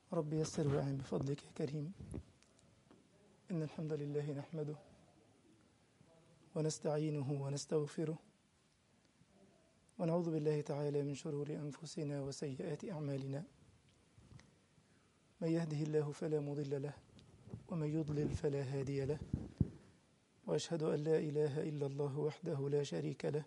رب يسر وأعن بفضلك يا كريم إن الحمد لله نحمده ونستعينه ونستغفره ونعوذ بالله تعالى من شرور أنفسنا وسيئات أعمالنا من يهده الله فلا مضل له ومن يضلل فلا هادي له وأشهد أن لا إله إلا الله وحده لا شريك له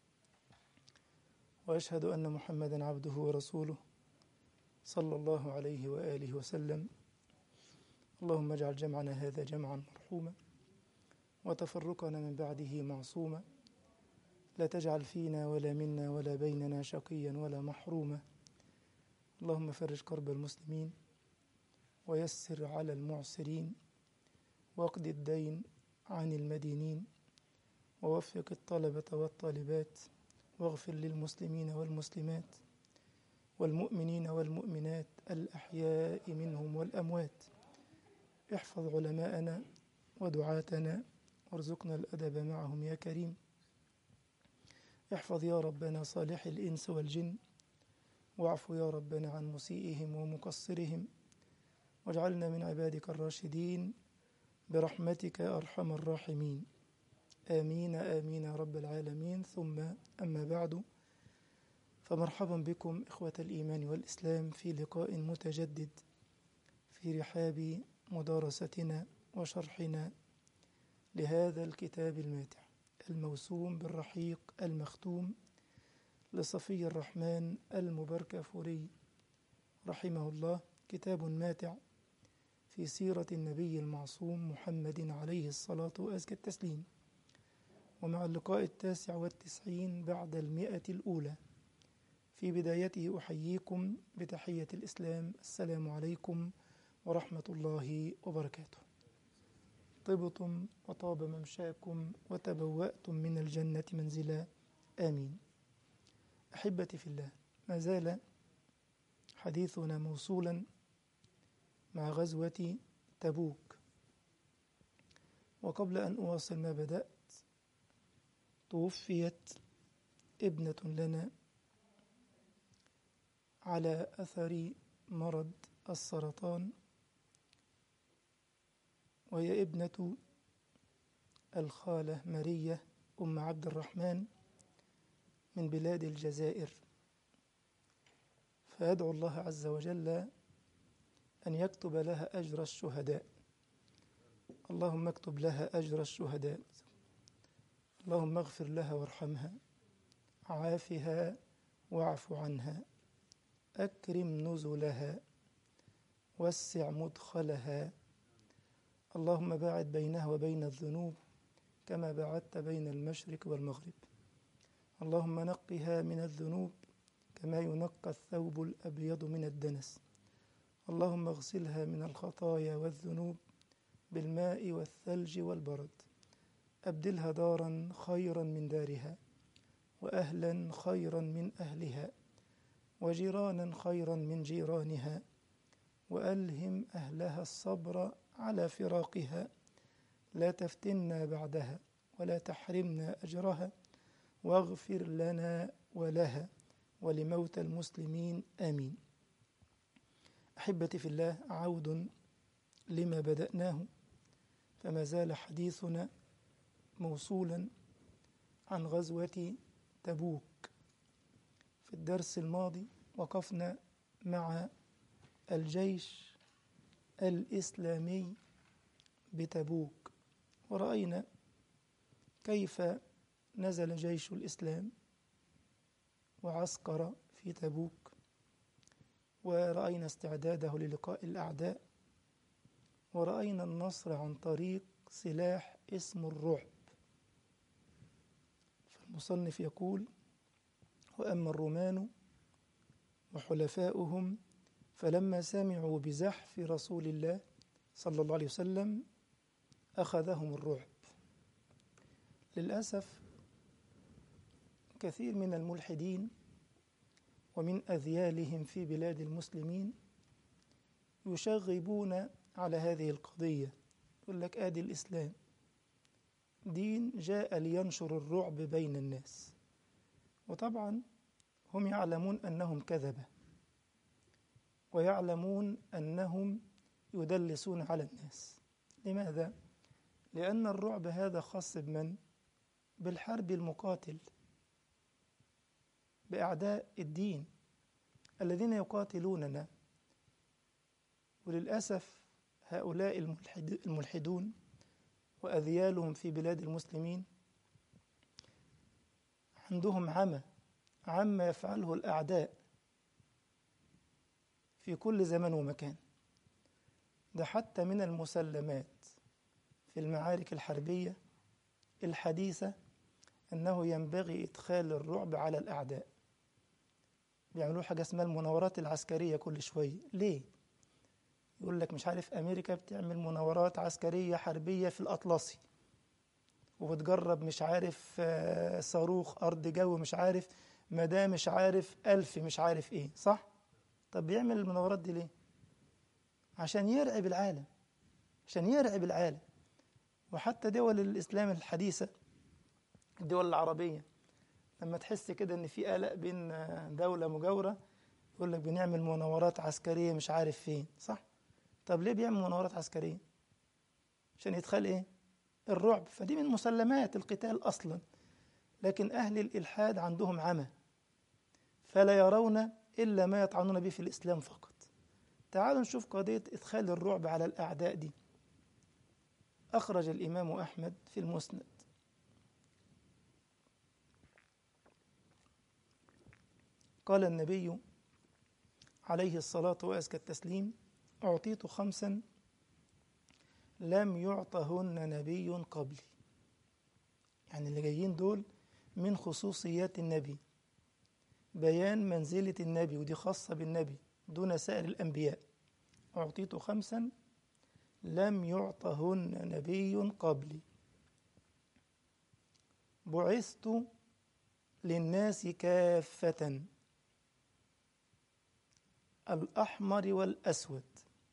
وأشهد أن محمدا عبده ورسوله صلى الله عليه وآله وسلم اللهم اجعل جمعنا هذا جمعا مرحوما وتفرقنا من بعده معصوما لا تجعل فينا ولا منا ولا بيننا شقيا ولا محروما اللهم فرج كرب المسلمين ويسر على المعسرين واقض الدين عن المدينين ووفق الطلبة والطالبات واغفر للمسلمين والمسلمات والمؤمنين والمؤمنات الأحياء منهم والأموات احفظ علماءنا ودعاتنا وارزقنا الأدب معهم يا كريم احفظ يا ربنا صالح الإنس والجن واعف يا ربنا عن مسيئهم ومقصرهم واجعلنا من عبادك الراشدين برحمتك يا أرحم الراحمين آمين آمين يا رب العالمين ثم أما بعد فمرحبا بكم إخوة الإيمان والإسلام في لقاء متجدد في رحاب مدارستنا وشرحنا لهذا الكتاب الماتع الموسوم بالرحيق المختوم لصفي الرحمن المبركفوري رحمه الله كتاب ماتع في سيرة النبي المعصوم محمد عليه الصلاة وأزكى التسليم ومع اللقاء التاسع والتسعين بعد المئة الأولى في بدايته أحييكم بتحية الإسلام السلام عليكم ورحمة الله وبركاته طبتم وطاب ممشاكم وتبوأتم من الجنة منزلا آمين أحبتي في الله ما زال حديثنا موصولا مع غزوة تبوك وقبل أن أواصل ما بدأت توفيت ابنة لنا على أثر مرض السرطان وهي ابنة الخالة مارية أم عبد الرحمن من بلاد الجزائر فيدعو الله عز وجل أن يكتب لها أجر الشهداء اللهم اكتب لها أجر الشهداء اللهم اغفر لها وارحمها عافها واعف عنها أكرم نزلها وسع مدخلها اللهم باعد بينها وبين الذنوب كما باعدت بين المشرق والمغرب اللهم نقها من الذنوب كما ينقى الثوب الأبيض من الدنس اللهم اغسلها من الخطايا والذنوب بالماء والثلج والبرد أبدلها دارا خيرا من دارها وأهلا خيرا من أهلها وجيرانا خيرا من جيرانها وألهم أهلها الصبر على فراقها لا تفتنا بعدها ولا تحرمنا أجرها واغفر لنا ولها ولموتى المسلمين آمين أحبتي في الله عود لما بدأناه فما زال حديثنا موصولا عن غزوة تبوك في الدرس الماضي وقفنا مع الجيش الإسلامي بتبوك ورأينا كيف نزل جيش الإسلام وعسكر في تبوك ورأينا استعداده للقاء الأعداء ورأينا النصر عن طريق سلاح اسمه الرعب فالمصنف يقول وأما الرومان وحلفاؤهم فلما سمعوا بزحف رسول الله صلى الله عليه وسلم أخذهم الرعب للأسف كثير من الملحدين ومن أذيالهم في بلاد المسلمين يشغبون على هذه القضية يقول لك آدي الإسلام دين جاء لينشر الرعب بين الناس وطبعا هم يعلمون أنهم كذبة ويعلمون أنهم يدلسون على الناس لماذا؟ لأن الرعب هذا خاص بمن؟ بالحرب المقاتل بأعداء الدين الذين يقاتلوننا وللأسف هؤلاء الملحد الملحدون وأذيالهم في بلاد المسلمين عندهم عمى عما يفعله الأعداء في كل زمان ومكان ده حتى من المسلمات في المعارك الحربية الحديثة أنه ينبغي إدخال الرعب على الأعداء بيعملوا حاجة اسمها المناورات العسكرية كل شوية ليه؟ يقول لك مش عارف أمريكا بتعمل مناورات عسكرية حربية في الأطلسي وبتجرب مش عارف آه، صاروخ أرض جو مش عارف مدى مش عارف ألف مش عارف إيه صح؟ طب بيعمل المناورات دي ليه؟ عشان يرعب العالم عشان يرعب العالم وحتى دول الإسلام الحديثة الدول العربية لما تحس كده إن في قلق بين دولة مجاورة يقول لك بنعمل مناورات عسكرية مش عارف فين صح؟ طب ليه بيعمل مناورات عسكرية؟ عشان يدخل إيه؟ الرعب فدي من مسلمات القتال أصلا لكن أهل الإلحاد عندهم عمى فلا يرون إلا ما يطعنون به في الإسلام فقط تعالوا نشوف قضية إدخال الرعب على الأعداء دي أخرج الإمام أحمد في المسند قال النبي عليه الصلاة وأزكى التسليم أعطيت خمسا لم يعطهن نبي قبلي يعني اللي جايين دول من خصوصيات النبي بيان منزلة النبي ودي خاصة بالنبي دون سائر الأنبياء أعطيت خمسا لم يعطهن نبي قبلي بعثت للناس كافة الأحمر والأسود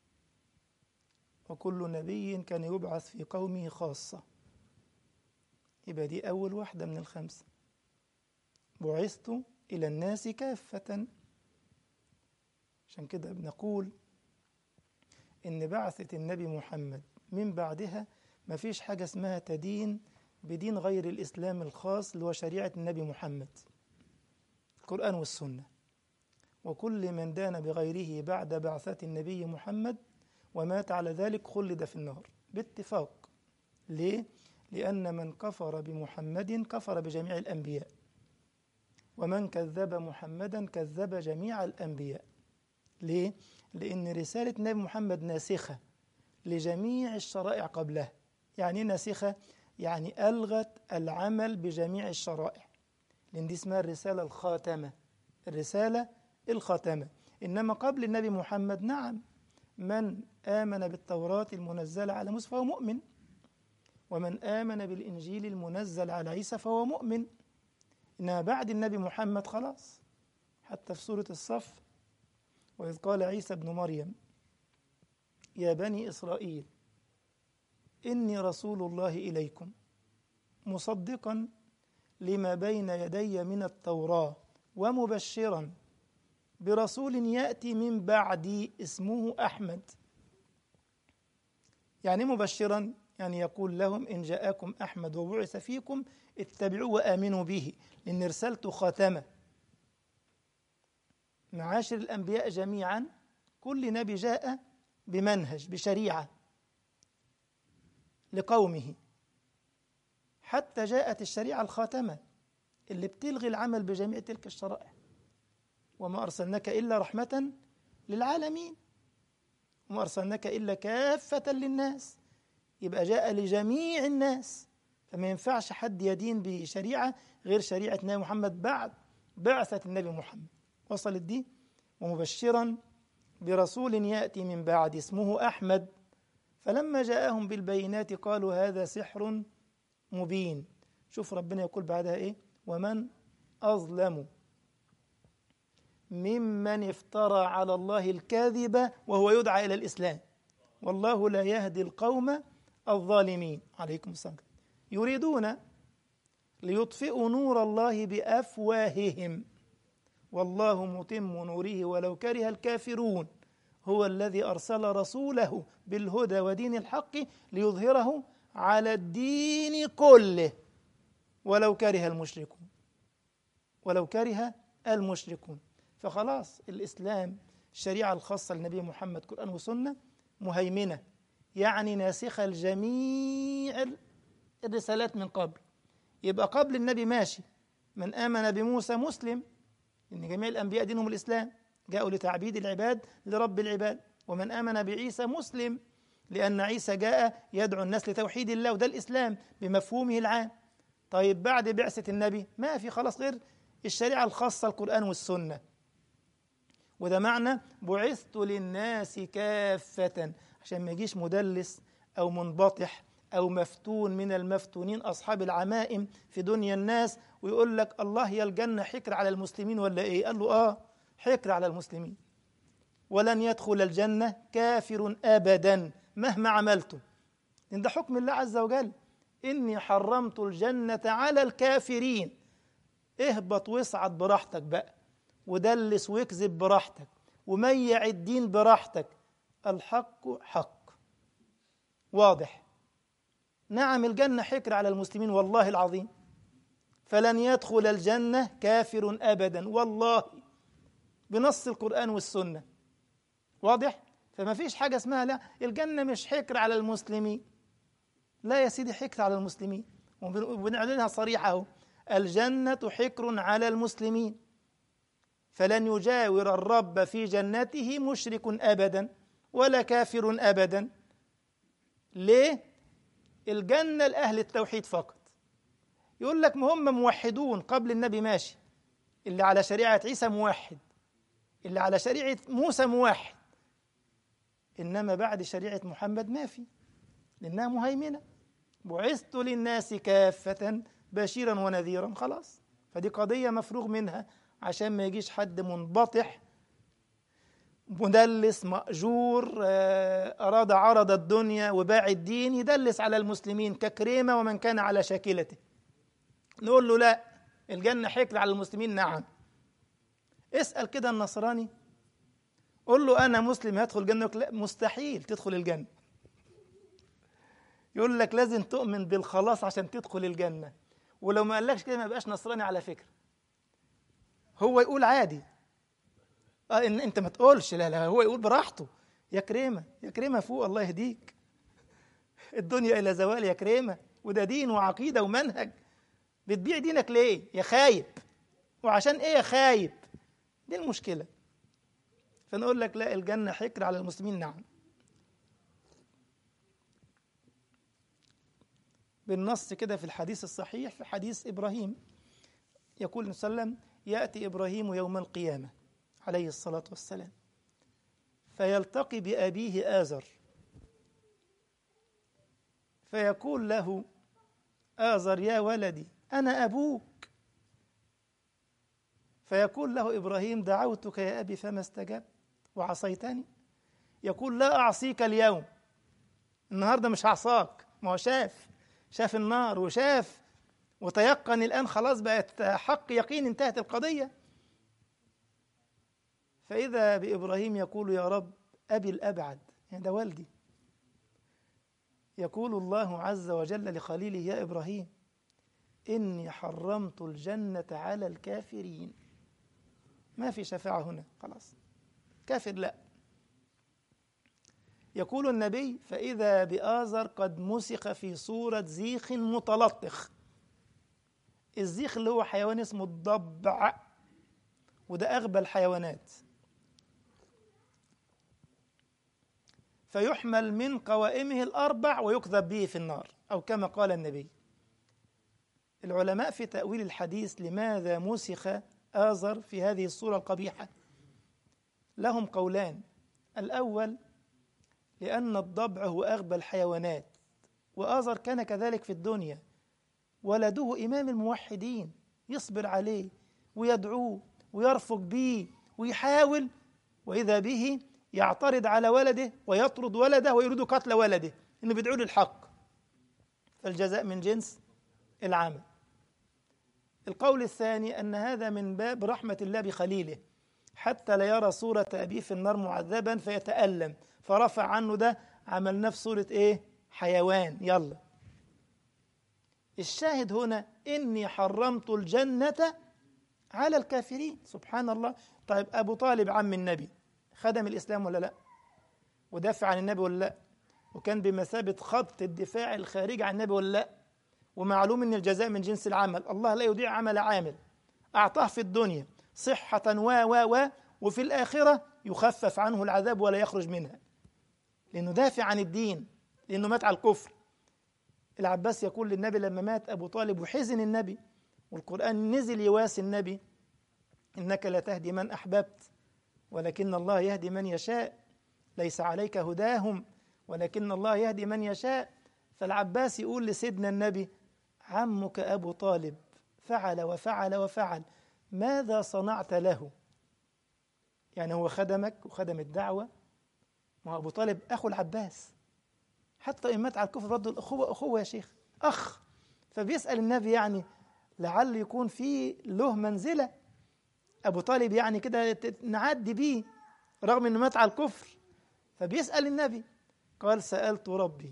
وكل نبي كان يبعث في قومه خاصة يبقى دي أول واحدة من الخمسة بعثت إلى الناس كافة عشان كده بنقول إن بعثة النبي محمد من بعدها ما فيش حاجة اسمها تدين بدين غير الإسلام الخاص اللي هو شريعة النبي محمد القرآن والسنة وكل من دان بغيره بعد بعثة النبي محمد ومات على ذلك خلد في النار باتفاق ليه؟ لأن من كفر بمحمد كفر بجميع الأنبياء ومن كذب محمدا كذب جميع الأنبياء ليه؟ لأن رسالة النبي محمد ناسخة لجميع الشرائع قبلها يعني ناسخة يعني ألغت العمل بجميع الشرائع لأن دي اسمها الرسالة الخاتمة الرسالة الخاتمة إنما قبل النبي محمد نعم من آمن بالتوراة المنزلة على موسى فهو مؤمن ومن آمن بالإنجيل المنزل على عيسى فهو مؤمن إنما بعد النبي محمد خلاص حتى في سورة الصف وإذ قال عيسى ابن مريم يا بني إسرائيل إني رسول الله إليكم مصدقا لما بين يدي من التوراة ومبشرا برسول يأتي من بعدي اسمه أحمد يعني مبشرا يعني يقول لهم إن جاءكم أحمد وبعث فيكم اتبعوه وآمنوا به لأن رسالته خاتمة معاشر الأنبياء جميعا كل نبي جاء بمنهج بشريعة لقومه حتى جاءت الشريعة الخاتمة اللي بتلغي العمل بجميع تلك الشرائع وما أرسلناك إلا رحمة للعالمين وما أرسلناك إلا كافة للناس يبقى جاء لجميع الناس فما ينفعش حد يدين بشريعة غير شريعة نبي محمد بعد بعثة النبي محمد وصلت دي ومبشرا برسول يأتي من بعد اسمه أحمد فلما جاءهم بالبينات قالوا هذا سحر مبين شوف ربنا يقول بعدها إيه ومن أظلم ممن افترى على الله الكاذب وهو يدعى إلى الإسلام والله لا يهدي القوم الظالمين عليكم السلام يريدون ليطفئوا نور الله بأفواههم والله متم نوره ولو كره الكافرون هو الذي أرسل رسوله بالهدى ودين الحق ليظهره على الدين كله ولو كره المشركون ولو كره المشركون فخلاص الإسلام الشريعة الخاصة للنبي محمد قرآن وسنة مهيمنة يعني ناسخة لجميع الرسالات من قبل يبقى قبل النبي ماشي من آمن بموسى مسلم إن جميع الأنبياء دينهم الإسلام جاءوا لتعبيد العباد لرب العباد ومن آمن بعيسى مسلم لأن عيسى جاء يدعو الناس لتوحيد الله وده الإسلام بمفهومه العام طيب بعد بعثة النبي ما في خلاص غير الشريعة الخاصة القرآن والسنة وده معنى بعثت للناس كافة عشان ما يجيش مدلس أو منبطح أو مفتون من المفتونين أصحاب العمائم في دنيا الناس ويقول لك الله يا الجنة حكر على المسلمين ولا إيه؟ قال له آه حكر على المسلمين ولن يدخل الجنة كافر أبدا مهما عملتم إن ده حكم الله عز وجل إني حرمت الجنة على الكافرين اهبط واصعد براحتك بقى ودلس واكذب براحتك وميع الدين براحتك الحق حق واضح نعم الجنة حكر على المسلمين والله العظيم فلن يدخل الجنة كافر أبدا والله بنص القرآن والسنة واضح؟ فما فيش حاجة اسمها لا الجنة مش حكر على المسلمين لا يا سيدي حكر على المسلمين وبنعلنها صريحة اهو الجنة حكر على المسلمين فلن يجاور الرب في جنته مشرك أبدا ولا كافر أبدا ليه؟ الجنة لأهل التوحيد فقط يقول لك ما هم موحدون قبل النبي ماشي اللي على شريعة عيسى موحد اللي على شريعة موسى موحد إنما بعد شريعة محمد ما في لأنها مهيمنة بعثت للناس كافة بشيرا ونذيرا خلاص فدي قضية مفروغ منها عشان ما يجيش حد منبطح مدلس مأجور أراد عرض الدنيا وباع الدين يدلس على المسلمين ككريمة ومن كان على شاكلته نقول له لا الجنة حكر على المسلمين نعم اسأل كده النصراني قول له أنا مسلم هدخل الجنة لا مستحيل تدخل الجنة يقول لك لازم تؤمن بالخلاص عشان تدخل الجنة ولو ما قالكش كده ما يبقاش نصراني على فكرة هو يقول عادي اه ان انت ما تقولش لا لا هو يقول براحته يا كريمه يا كريمه فوق الله يهديك الدنيا الى زوال يا كريمه وده دين وعقيده ومنهج بتبيع دينك ليه يا خايب وعشان ايه يا خايب دي المشكله فنقول لك لا الجنه حكر على المسلمين نعم بالنص كده في الحديث الصحيح في حديث ابراهيم يقول النبي صلى الله عليه وسلم ياتي ابراهيم يوم القيامه عليه الصلاة والسلام فيلتقي بأبيه آزر فيقول له آزر يا ولدي أنا أبوك فيقول له إبراهيم دعوتك يا أبي فما استجبت وعصيتني يقول لا أعصيك اليوم النهاردة مش هعصاك ما هو شاف شاف النار وشاف وتيقن الآن خلاص بقت حق يقين انتهت القضية فإذا بإبراهيم يقول يا رب أبي الأبعد يعني ده والدي يقول الله عز وجل لخليله يا إبراهيم إني حرمت الجنة على الكافرين ما في شفاعة هنا خلاص كافر لا يقول النبي فإذا بآزر قد مسخ في صورة زيخ متلطخ الزيخ اللي هو حيوان اسمه الضبع وده أغبى الحيوانات فيحمل من قوائمه الأربع ويكذب به في النار أو كما قال النبي العلماء في تأويل الحديث لماذا مسخ آزر في هذه الصورة القبيحة لهم قولان الأول لأن الضبع هو أغبى الحيوانات وآزر كان كذلك في الدنيا ولده إمام الموحدين يصبر عليه ويدعوه ويرفق به ويحاول وإذا به يعترض على ولده ويطرد ولده ويريد قتل ولده انه بيدعو للحق فالجزاء من جنس العمل القول الثاني ان هذا من باب رحمه الله بخليله حتى لا يرى صورة أبيه في النار معذبا فيتألم فرفع عنه ده عملناه في صورة إيه حيوان يلا الشاهد هنا إني حرمت الجنة على الكافرين سبحان الله طيب أبو طالب عم النبي خدم الإسلام ولا لا ودافع عن النبي ولا لا وكان بمثابة خط الدفاع الخارجي عن النبي ولا لا ومعلوم ان الجزاء من جنس العمل الله لا يضيع عمل عامل اعطاه في الدنيا صحة و و و وفي الآخرة يخفف عنه العذاب ولا يخرج منها لأنه دافع عن الدين لأنه مات على الكفر العباس يقول للنبي لما مات أبو طالب وحزن النبي والقرآن نزل يواسي النبي إنك لا تهدي من أحببت ولكن الله يهدي من يشاء ليس عليك هداهم ولكن الله يهدي من يشاء فالعباس يقول لسيدنا النبي عمك أبو طالب فعل وفعل وفعل ماذا صنعت له يعني هو خدمك وخدم الدعوة ما هو أبو طالب أخو العباس حتى إن مات على الكفر برضه الأخوة أخوة يا شيخ أخ فبيسأل النبي يعني لعل يكون في له منزلة أبو طالب يعني كده نعدي بيه رغم إنه مات على الكفر فبيسأل النبي قال سألت ربي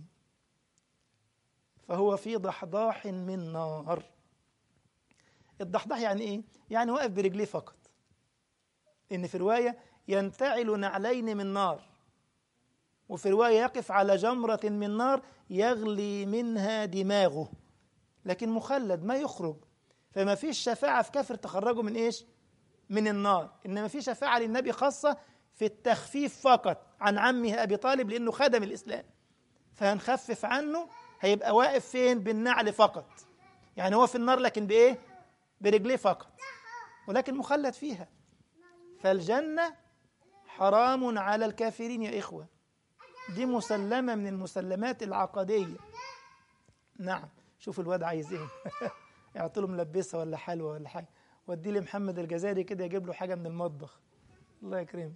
فهو في ضحضاح من نار الضحضاح يعني ايه يعني واقف برجليه فقط ان في روايه ينتعل نعلين من نار وفي روايه يقف على جمره من نار يغلي منها دماغه لكن مخلد ما يخرج فما فيش شفاعه في كافر تخرجه من ايش من النار انما في شفاعه للنبي خاصه في التخفيف فقط عن عمه ابي طالب لانه خدم الاسلام فهنخفف عنه هيبقى واقف فين بالنعل فقط يعني هو في النار لكن بايه برجليه فقط ولكن مخلد فيها فالجنه حرام على الكافرين يا اخوه دي مسلمه من المسلمات العقديه نعم شوف الواد عايز ايه يعطي له ملبسه ولا حلوه ولا حاجه ودي لي محمد الجزائري كده يجيب له حاجه من المطبخ الله يكرمه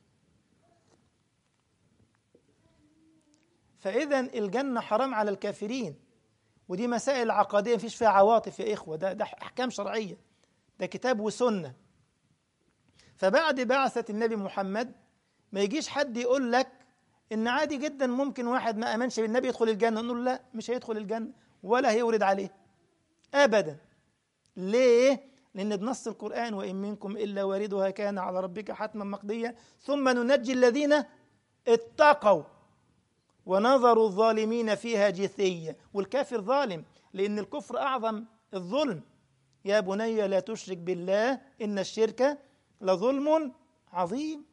فإذا الجنة حرام على الكافرين ودي مسائل عقدية مفيش فيها عواطف يا إخوة ده, ده أحكام شرعية ده كتاب وسنة فبعد بعثة النبي محمد ما يجيش حد يقول لك إن عادي جدا ممكن واحد ما آمنش بالنبي يدخل الجنة نقول لا مش هيدخل الجنة ولا هيورد عليه أبدا ليه؟ لأن بنص القرآن وإن منكم إلا واردها كان على ربك حتما مقضيا ثم ننجي الذين اتقوا ونظروا الظالمين فيها جثية والكافر ظالم لأن الكفر أعظم الظلم يا بني لا تشرك بالله إن الشرك لظلم عظيم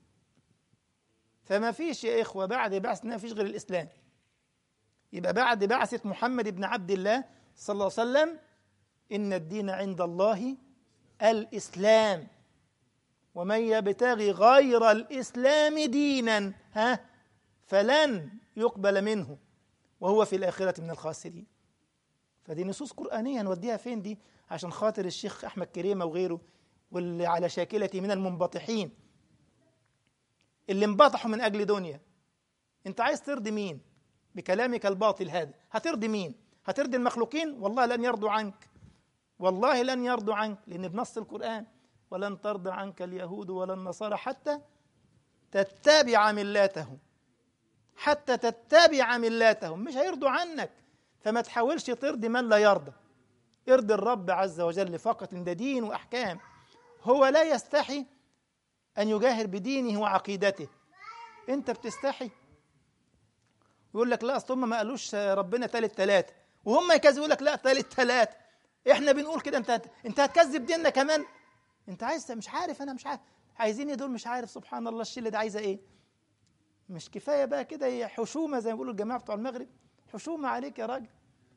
فما فيش يا إخوة بعد بعث ما فيش غير الإسلام يبقى بعد بعثة محمد بن عبد الله صلى الله عليه وسلم إن الدين عند الله الإسلام ومن يبتغي غير الإسلام دينا ها فلن يقبل منه وهو في الآخرة من الخاسرين فدي نصوص قرآنية نوديها فين دي عشان خاطر الشيخ أحمد كريمة وغيره واللي على شاكلته من المنبطحين اللي انبطحوا من أجل دنيا أنت عايز ترضي مين بكلامك الباطل هذا هترضي مين هترضي المخلوقين والله لن يرضوا عنك والله لن يرضوا عنك لأن بنص القرآن ولن ترضى عنك اليهود ولا النصارى حتى تتبع ملاتهم حتى تتبع ملاتهم مش هيرضوا عنك فما تحاولش ترضي من لا يرضى ارضي الرب عز وجل فقط ان ده دين واحكام هو لا يستحي ان يجاهر بدينه وعقيدته انت بتستحي يقول لك لا اصل هم ما قالوش ربنا ثالث ثلاثه وهم يكذبوا يقول لك لا ثالث ثلاثه احنا بنقول كده انت انت هتكذب ديننا كمان انت عايز مش عارف انا مش عارف عايزين دول مش عارف سبحان الله الشله ده عايزه ايه مش كفايه بقى كده هي حشومه زي ما بيقولوا الجماعه بتوع المغرب حشومه عليك يا راجل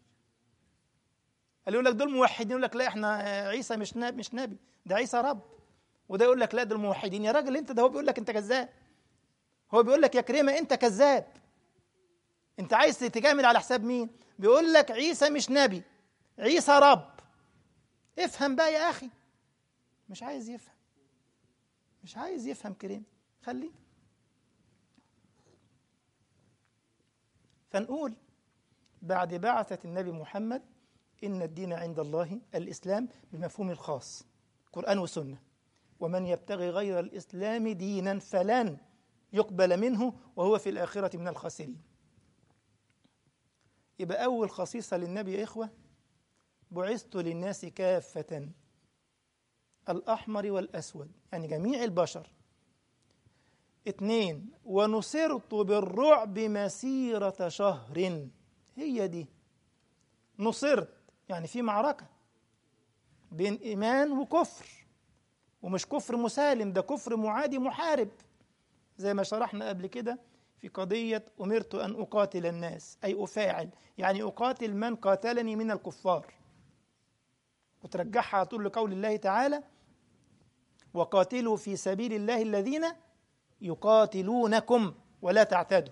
قال يقول لك دول موحدين يقول لك لا احنا عيسى مش نبي مش نبي ده عيسى رب وده يقول لك لا دول موحدين يا راجل انت ده هو بيقول لك انت كذاب هو بيقول لك يا كريمه انت كذاب انت عايز تجامل على حساب مين بيقول لك عيسى مش نبي عيسى رب افهم بقى يا اخي مش عايز يفهم مش عايز يفهم كريم خليه فنقول بعد بعثة النبي محمد إن الدين عند الله الإسلام بمفهوم الخاص قرآن وسنة ومن يبتغي غير الإسلام دينا فلن يقبل منه وهو في الآخرة من الخاسرين يبقى أول خصيصة للنبي يا إخوة بعثت للناس كافة الأحمر والأسود يعني جميع البشر اثنين ونصرت بالرعب مسيرة شهر هي دي نصرت يعني في معركة بين إيمان وكفر ومش كفر مسالم ده كفر معادي محارب زي ما شرحنا قبل كده في قضية أمرت أن أقاتل الناس أي أفاعل يعني أقاتل من قاتلني من الكفار وترجعها على طول لقول الله تعالى وقاتلوا في سبيل الله الذين يقاتلونكم ولا تعتدوا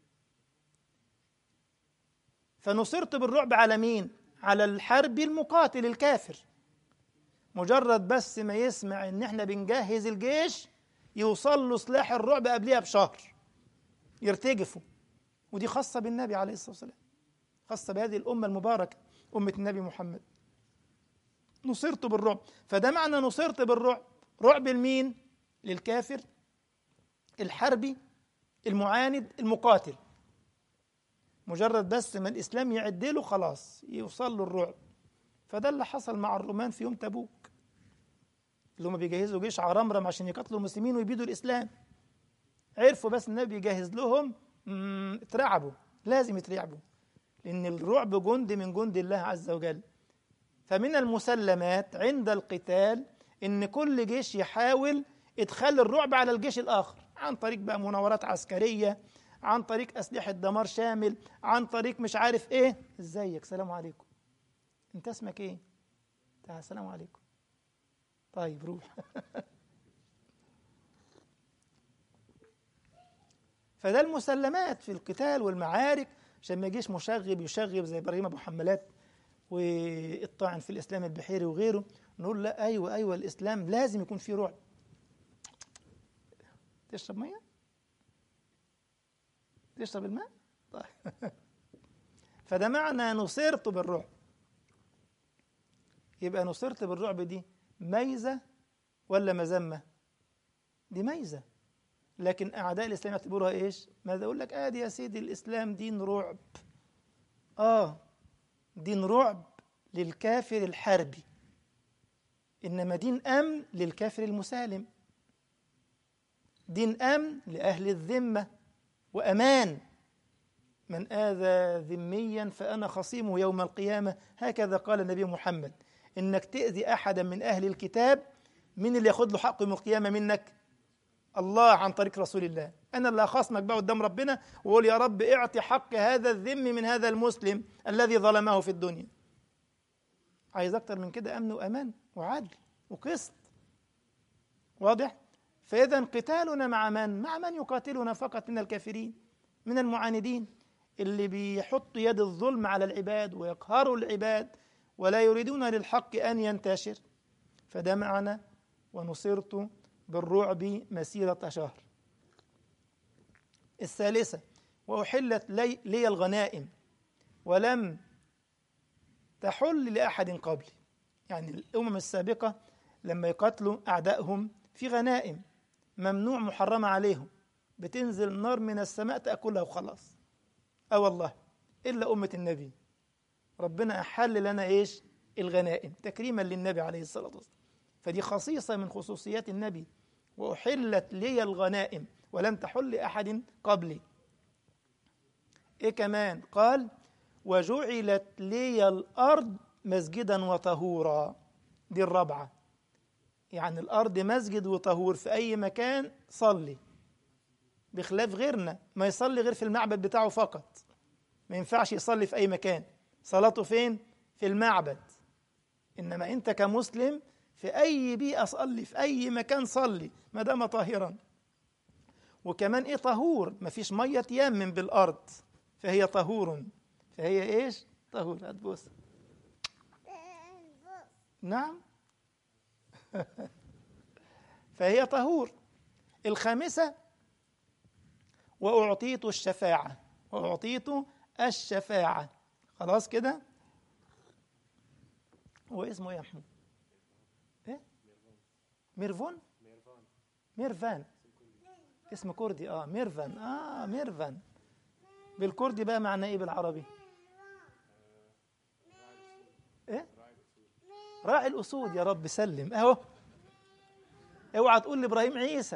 فنصرت بالرعب على مين على الحرب المقاتل الكافر مجرد بس ما يسمع ان احنا بنجهز الجيش يوصل له سلاح الرعب قبلها بشهر يرتجفوا ودي خاصة بالنبي عليه الصلاة والسلام خاصة بهذه الأمة المباركة أمة النبي محمد نصرت بالرعب فده معنى نصرت بالرعب رعب المين للكافر الحربي المعاند المقاتل مجرد بس ما الإسلام يعدله خلاص يوصل له الرعب فده اللي حصل مع الرومان في يوم تبوك اللي هم بيجهزوا جيش عرمرم عشان يقتلوا المسلمين ويبيدوا الإسلام عرفوا بس النبي يجهز لهم اترعبوا لازم يترعبوا لأن الرعب جند من جند الله عز وجل فمن المسلمات عند القتال إن كل جيش يحاول إدخال الرعب على الجيش الآخر عن طريق بقى مناورات عسكرية عن طريق أسلحة دمار شامل عن طريق مش عارف إيه إزيك سلام عليكم أنت اسمك إيه تعال السلام عليكم طيب روح فده المسلمات في القتال والمعارك عشان ما يجيش مشغب يشغب زي ابراهيم ابو حمالات والطاعن في الاسلام البحيري وغيره نقول لا ايوه ايوه الاسلام لازم يكون فيه رعب تشرب ميه تشرب الماء طيب فده معنى نصرت بالرعب يبقى نصرت بالرعب دي ميزه ولا مذمه دي ميزه لكن اعداء الاسلام يعتبروها ايش ماذا اقول لك ادي آه يا سيدي الاسلام دين رعب اه دين رعب للكافر الحربي انما دين امن للكافر المسالم دين امن لاهل الذمه وامان من اذى ذميا فانا خصيمه يوم القيامه هكذا قال النبي محمد انك تاذي احدا من اهل الكتاب من اللي ياخذ له حقه يوم القيامه منك الله عن طريق رسول الله أنا اللي أخصمك بقى قدام ربنا وأقول يا رب اعطي حق هذا الذم من هذا المسلم الذي ظلمه في الدنيا عايز أكتر من كده أمن وأمان وعدل وقسط واضح؟ فإذا قتالنا مع من؟ مع من يقاتلنا فقط من الكافرين من المعاندين اللي بيحطوا يد الظلم على العباد ويقهروا العباد ولا يريدون للحق أن ينتشر فده معنى ونصرت بالرعب مسيرة شهر الثالثة وأحلت لي, لي الغنائم ولم تحل لأحد قبلي يعني الأمم السابقة لما يقاتلوا أعدائهم في غنائم ممنوع محرمة عليهم بتنزل نار من السماء تأكلها وخلاص أه والله إلا أمة النبي ربنا أحل لنا إيش الغنائم تكريما للنبي عليه الصلاة والسلام فدي خصيصة من خصوصيات النبي وأحلت لي الغنائم ولم تحل لأحد قبلي إيه كمان قال وجعلت لي الأرض مسجدا وطهورا دي الرابعة يعني الأرض مسجد وطهور في أي مكان صلي بخلاف غيرنا ما يصلي غير في المعبد بتاعه فقط ما ينفعش يصلي في أي مكان صلاته فين؟ في المعبد إنما أنت كمسلم في أي بيئة صلي في أي مكان صلي ما دام طاهرا وكمان إيه طهور ما فيش مية تيمم بالأرض فهي طهور فهي إيش طهور هتبص نعم فهي طهور الخامسة وأعطيت الشفاعة وأعطيت الشفاعة خلاص كده هو اسمه ايه يا محمود ايه ميرفون ميرفان اسم كردي اه ميرفان اه ميرفان بالكردي بقى معناه ايه بالعربي ايه راعي الاسود يا رب سلم اهو اوعى تقول لابراهيم عيسى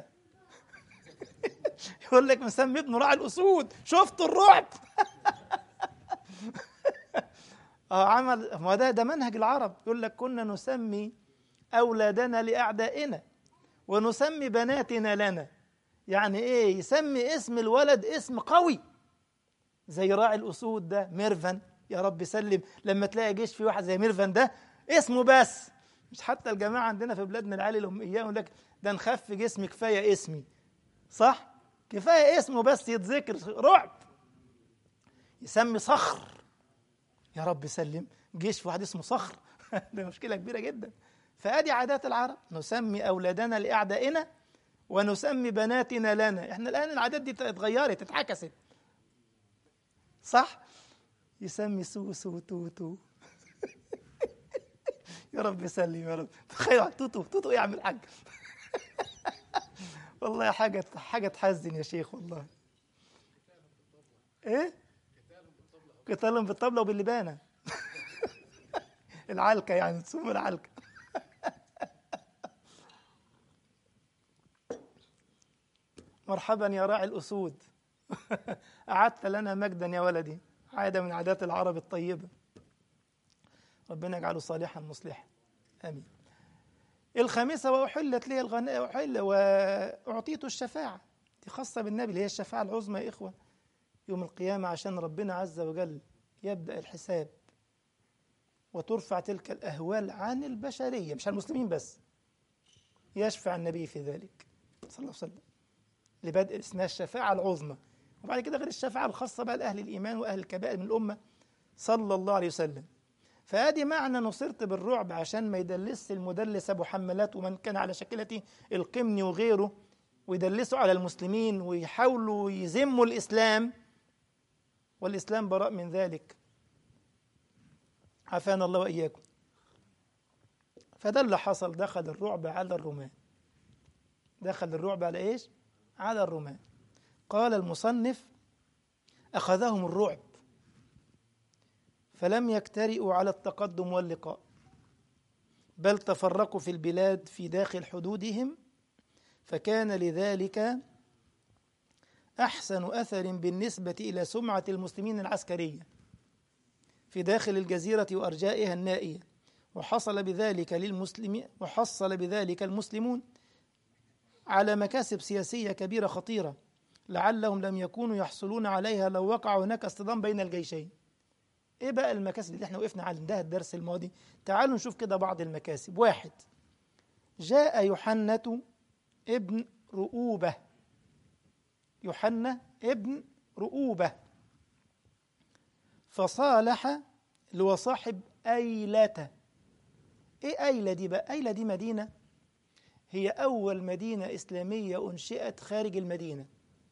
يقول لك مسمي ابنه راعي الاسود شفت الرعب اه عمل ما ده ده منهج العرب يقول لك كنا نسمي اولادنا لاعدائنا ونسمي بناتنا لنا يعني ايه يسمي اسم الولد اسم قوي زي راعي الاسود ده ميرفن يا رب سلم لما تلاقي جيش في واحد زي ميرفن ده اسمه بس مش حتى الجماعه عندنا في بلادنا العالي الاميه يقول لك ده نخف جسمي كفايه اسمي صح كفايه اسمه بس يتذكر رعب يسمي صخر يا رب سلم جيش في واحد اسمه صخر ده مشكله كبيره جدا فادي عادات العرب نسمي اولادنا لاعدائنا ونسمي بناتنا لنا احنا الان العادات دي اتغيرت اتعكست صح يسمي سوسو توتو يا رب سلم يا رب تخيل توتو توتو ايه يا عم الحاج والله حاجه حاجه تحزن يا شيخ والله ايه قتالهم بالطبله وباللبانه العلكه يعني تسمى العلكه مرحبا يا راعي الاسود اعدت لنا مجدا يا ولدي عاده من عادات العرب الطيبه ربنا يجعله صالحا مصلحا امين الخامسه واحلت لي الغناء احل واعطيت الشفاعه دي خاصه بالنبي اللي هي الشفاعه العظمى يا اخوه يوم القيامه عشان ربنا عز وجل يبدا الحساب وترفع تلك الاهوال عن البشريه مش عن المسلمين بس يشفع النبي في ذلك صلى الله عليه وسلم لبدء اسمها الشفاعه العظمى وبعد كده غير الشفاعه الخاصه بقى لاهل الايمان واهل الكبائر من الامه صلى الله عليه وسلم فادي معنى نصرت بالرعب عشان ما يدلس المدلس ابو حمالات ومن كان على شكلته القمني وغيره ويدلسوا على المسلمين ويحاولوا يذموا الاسلام والاسلام براء من ذلك عافانا الله واياكم فده اللي حصل دخل الرعب على الرومان دخل الرعب على ايش على الرومان قال المصنف اخذهم الرعب فلم يجترئوا على التقدم واللقاء بل تفرقوا في البلاد في داخل حدودهم فكان لذلك احسن اثر بالنسبه الى سمعه المسلمين العسكريه في داخل الجزيره وارجائها النائيه وحصل بذلك للمسلمين وحصل بذلك المسلمون على مكاسب سياسيه كبيره خطيره لعلهم لم يكونوا يحصلون عليها لو وقع هناك اصطدام بين الجيشين ايه بقى المكاسب اللي احنا وقفنا عندها الدرس الماضي تعالوا نشوف كده بعض المكاسب واحد جاء يحنة ابن رؤوبة يحنة ابن رؤوبة فصالح اللي هو صاحب أيلة ايه أيلة دي بقى أيلة دي مدينة هي أول مدينة إسلامية أنشئت خارج المدينة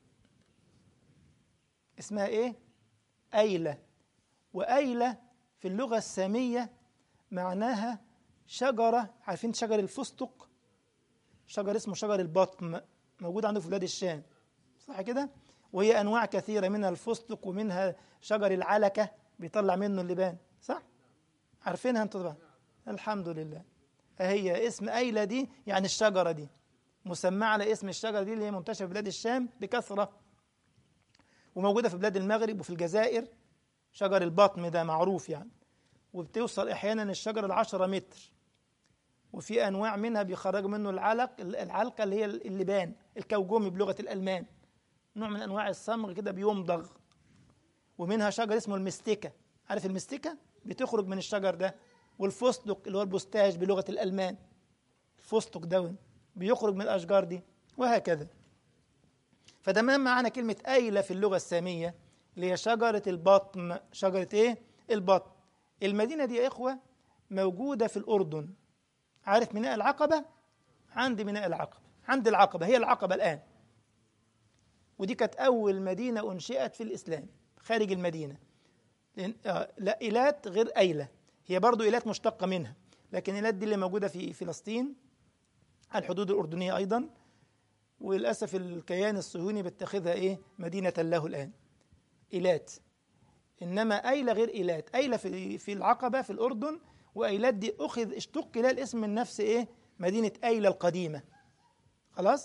اسمها ايه أيلة وأيلة في اللغة السامية معناها شجرة عارفين شجر الفستق شجر اسمه شجر البطم موجود عنده في بلاد الشام صح كده وهي أنواع كثيرة منها الفستق ومنها شجر العلكة بيطلع منه اللبان صح عارفينها انتوا طبعا الحمد لله هي اسم أيلة دي يعني الشجرة دي مسمى على اسم الشجرة دي اللي هي منتشرة في بلاد الشام بكثرة وموجودة في بلاد المغرب وفي الجزائر شجر البطم ده معروف يعني وبتوصل احيانا الشجر العشرة متر وفي انواع منها بيخرجوا منه العلق العلقه اللي هي اللبان الكوجومي بلغه الالمان نوع من انواع الصمغ كده بيمضغ ومنها شجر اسمه المستكه عارف المستكه بتخرج من الشجر ده والفستق اللي هو البستاج بلغه الالمان الفستق ده بيخرج من الاشجار دي وهكذا فده ما معنى كلمه ايله في اللغه الساميه اللي هي شجرة البطم شجرة ايه؟ البطم المدينة دي يا إخوة موجودة في الأردن عارف ميناء العقبة؟ عند ميناء العقبة عند العقبة هي العقبة الآن ودي كانت أول مدينة أنشئت في الإسلام خارج المدينة لأن آه لا إيلات غير أيلة هي برضو إيلات مشتقة منها لكن إيلات دي اللي موجودة في فلسطين على الحدود الأردنية أيضا وللأسف الكيان الصهيوني بيتخذها إيه مدينة له الآن إيلات إنما أيلة غير إيلات أيلة في في العقبة في الأردن وأيلات دي أخذ اشتق لها الاسم من نفس إيه مدينة أيلة القديمة خلاص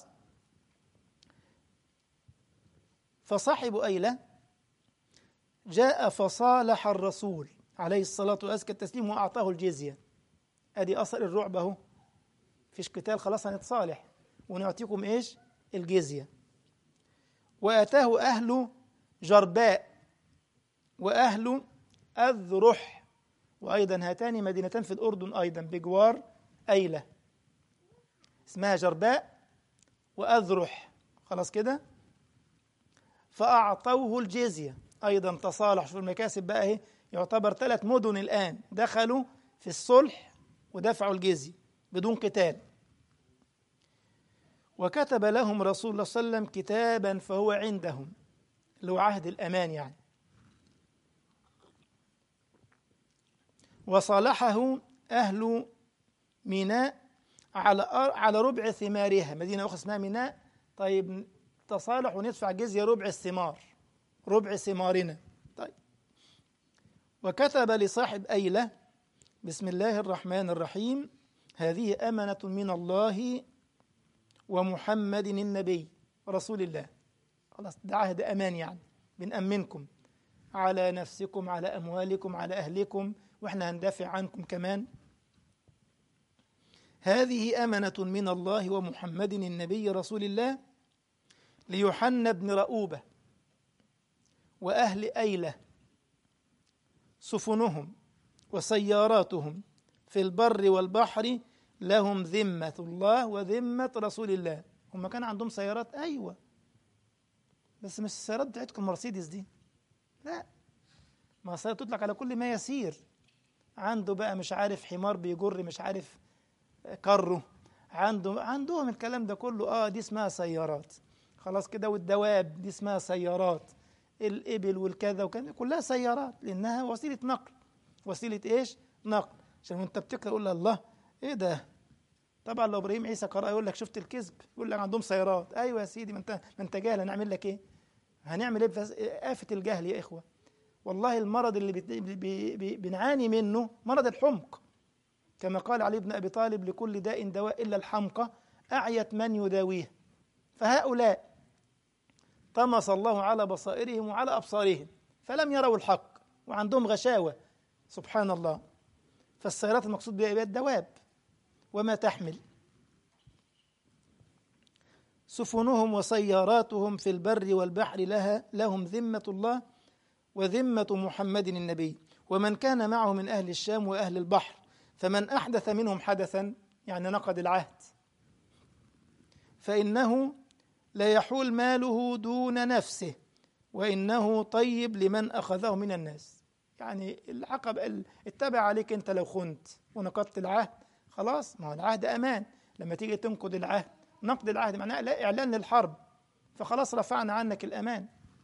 فصاحب أيلة جاء فصالح الرسول عليه الصلاة وأزكى التسليم وأعطاه الجزية أدي أثر الرعب أهو فيش قتال خلاص هنتصالح ونعطيكم إيش الجزية وأتاه أهل جرباء وأهل أذرح وأيضا هاتان مدينتان في الأردن أيضا بجوار أيلة اسمها جرباء وأذرح خلاص كده فأعطوه الجزية أيضا تصالح شوف المكاسب بقى اهي يعتبر ثلاث مدن الآن دخلوا في الصلح ودفعوا الجزية بدون قتال وكتب لهم رسول الله صلى الله عليه وسلم كتابا فهو عندهم اللي هو عهد الأمان يعني وصالحه أهل ميناء على على ربع ثمارها مدينة أخرى اسمها ميناء طيب تصالح وندفع جزية ربع الثمار ربع ثمارنا طيب وكتب لصاحب أيلة بسم الله الرحمن الرحيم هذه أمنة من الله ومحمد النبي رسول الله خلاص ده عهد أمان يعني بنأمنكم على نفسكم على أموالكم على أهلكم وإحنا هندافع عنكم كمان هذه أمنة من الله ومحمد النبي رسول الله ليحن بن رؤوبة وأهل أيلة سفنهم وسياراتهم في البر والبحر لهم ذمة الله وذمة رسول الله هم كان عندهم سيارات أيوة بس مش السيارات بتاعتكم المرسيدس دي لا ما السيارات تطلق على كل ما يسير عنده بقى مش عارف حمار بيجر مش عارف كره عنده عندهم الكلام ده كله اه دي اسمها سيارات خلاص كده والدواب دي اسمها سيارات الإبل والكذا وكذا كلها سيارات لأنها وسيلة نقل وسيلة إيش؟ نقل عشان وأنت بتقرأ يقول الله إيه ده؟ طبعا لو إبراهيم عيسى قرأ يقول لك شفت الكذب يقول لك عندهم سيارات أيوة يا سيدي ما أنت ما أنت جاهل هنعمل لك إيه؟ هنعمل إيه بفز... آفة الجهل يا إخوة والله المرض اللي بت... بي... بي... بنعاني منه مرض الحمق كما قال علي بن أبي طالب لكل داء دواء إلا الحمقى أعيت من يداويه فهؤلاء طمس الله على بصائرهم وعلى أبصارهم فلم يروا الحق وعندهم غشاوة سبحان الله فالسيارات المقصود بها الدواب وما تحمل سفنهم وسياراتهم في البر والبحر لها لهم ذمة الله وذمة محمد النبي ومن كان معه من أهل الشام وأهل البحر فمن أحدث منهم حدثا يعني نقض العهد فإنه لا يحول ماله دون نفسه وإنه طيب لمن أخذه من الناس يعني العقب اتبع عليك أنت لو خنت ونقضت العهد خلاص ما هو العهد أمان لما تيجي تنقض العهد نقض العهد معناه لا إعلان للحرب فخلاص رفعنا عنك الأمان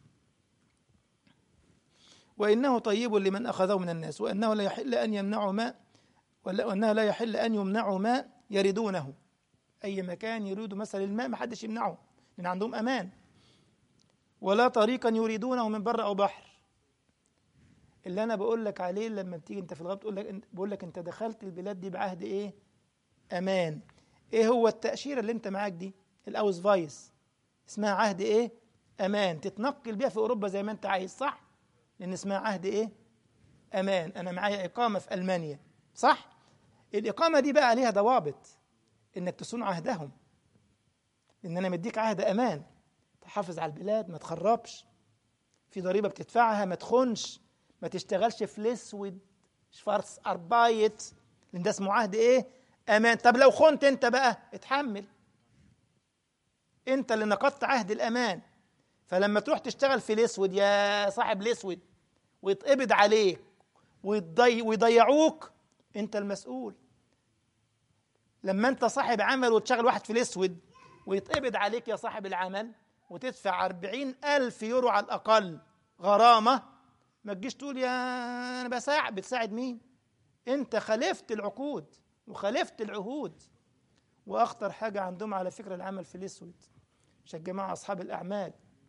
وإنه طيب لمن أخذه من الناس وأنه لا يحل أن يمنعوا ما وأنه لا يحل أن يمنعوا ما يريدونه أي مكان يريدوا مثلا الماء ما حدش يمنعه لأن عندهم أمان ولا طريقا يريدونه من بر أو بحر اللي أنا بقول لك عليه لما بتيجي أنت في الغرب تقول لك بقول لك أنت دخلت البلاد دي بعهد إيه؟ أمان إيه هو التأشيرة اللي أنت معاك دي؟ الأوز فايس اسمها عهد إيه؟ أمان تتنقل بيها في أوروبا زي ما أنت عايز صح؟ لأن اسمها عهد إيه؟ أمان أنا معايا إقامة في ألمانيا صح؟ الإقامة دي بقى عليها ضوابط إنك تصون عهدهم إن أنا مديك عهد أمان تحافظ على البلاد ما تخربش في ضريبة بتدفعها ما تخونش ما تشتغلش في الأسود شفارس أربايت لأن ده اسمه عهد إيه؟ أمان طب لو خنت أنت بقى اتحمل أنت اللي نقضت عهد الأمان فلما تروح تشتغل في الأسود يا صاحب الأسود ويتقبض عليك ويضي ويضيعوك أنت المسؤول لما أنت صاحب عمل وتشغل واحد في الأسود ويتقبض عليك يا صاحب العمل وتدفع أربعين ألف يورو على الأقل غرامة ما تجيش تقول يا أنا بساعد بتساعد مين أنت خالفت العقود وخالفت العهود وأخطر حاجة عندهم على فكرة العمل في الأسود عشان جماعة أصحاب الأعمال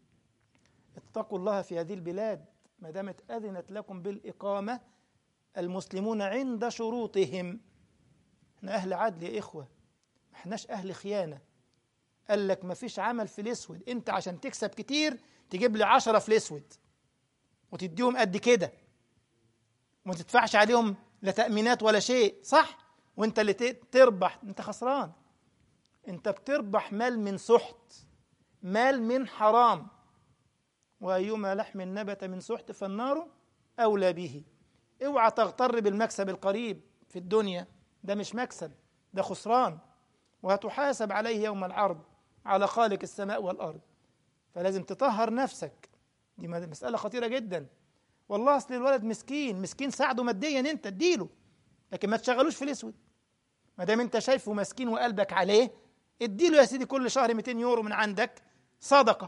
اتقوا الله في هذه البلاد ما دامت أذنت لكم بالإقامة المسلمون عند شروطهم احنا أهل عدل يا إخوة ما احناش أهل خيانة قال لك ما فيش عمل في الأسود أنت عشان تكسب كتير تجيب لي عشرة في الأسود وتديهم قد كده وما تدفعش عليهم لا تأمينات ولا شيء صح وانت اللي تربح انت خسران انت بتربح مال من سحت مال من حرام وأيما لحم نبت من سحت فالنار أولى به اوعى تغتر بالمكسب القريب في الدنيا ده مش مكسب ده خسران وهتحاسب عليه يوم العرض على خالق السماء والأرض فلازم تطهر نفسك دي مسألة خطيرة جدا والله أصل الولد مسكين مسكين ساعده ماديا أنت اديله لكن ما تشغلوش في الأسود ما دام أنت شايفه مسكين وقلبك عليه اديله يا سيدي كل شهر 200 يورو من عندك صدقة